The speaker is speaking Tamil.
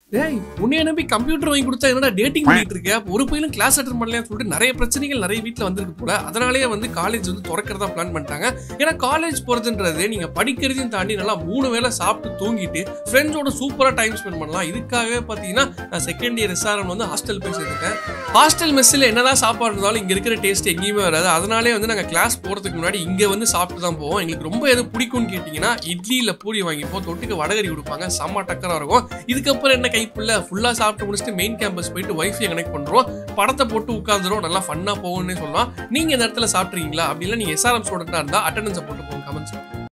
ஏய் உன்னைய நம்பி கம்ப்யூட்டர் வாங்கி கொடுத்தா என்னடா டேட்டிங் பண்ணிட்டு இருக்க அப்ப ஒரு பையனும் கிளாஸ் அட்டன் பண்ணலையான்னு சொல்லிட்டு நிறைய பிரச்சனைகள் நிறைய வீட்ல வந்திருக்கு போல அதனாலேயே வந்து காலேஜ் வந்து திறக்கிறதா பிளான் பண்ணிட்டாங்க ஏன்னா காலேஜ் போறதுன்றது நீங்க படிக்கிறதையும் தாண்டி நல்லா மூணு வேளை சாப்பிட்டு தூங்கிட்டு ஃப்ரெண்ட்ஸோட சூப்பரா டைம் ஸ்பெண்ட் பண்ணலாம் இதுக்காகவே பாத்தீங்கன்னா நான் செகண்ட் இயர் எஸ்ஆர்எம் வந்து ஹாஸ்டல் போய் சேர்ந்துட்டேன் ஹாஸ்டல் மெஸ்ஸில் என்னதான் சாப்பாடு இருந்தாலும் இங்க இருக்கிற டேஸ்ட் எங்கேயுமே வராது அதனாலே வந்து நாங்க கிளாஸ் போறதுக்கு முன்னாடி இங்க வந்து சாப்பிட்டு தான் போவோம் எங்களுக்கு ரொம்ப எது பிடிக்கும்னு கேட்டீங்கன்னா இட்லி இல்ல பூரி வாங்கிப்போம் தொட்டுக்கு வடகரி கொடுப்பாங்க செம்ம டக்கரா இருக்கும் இதுக்கப்புறம் என்ன கைப்புள்ள ஃபுல்லா சாப்பிட்டு முடிச்சுட்டு மெயின் கேம்பஸ் போயிட்டு வைஃபை கனெக்ட் பண்றோம் படத்தை போட்டு உட்காந்துரும் நல்லா ஃபன்னா போகும்னு சொல்லலாம் நீங்க இந்த இடத்துல சாப்பிட்றீங்களா அப்படின்னா நீங்க எஸ்ஆர்எம் ஸ்டூடெண்டா இருந்தா அட்டண்டன்ஸை போட்டு போங்க கமெண்ட்ஸ்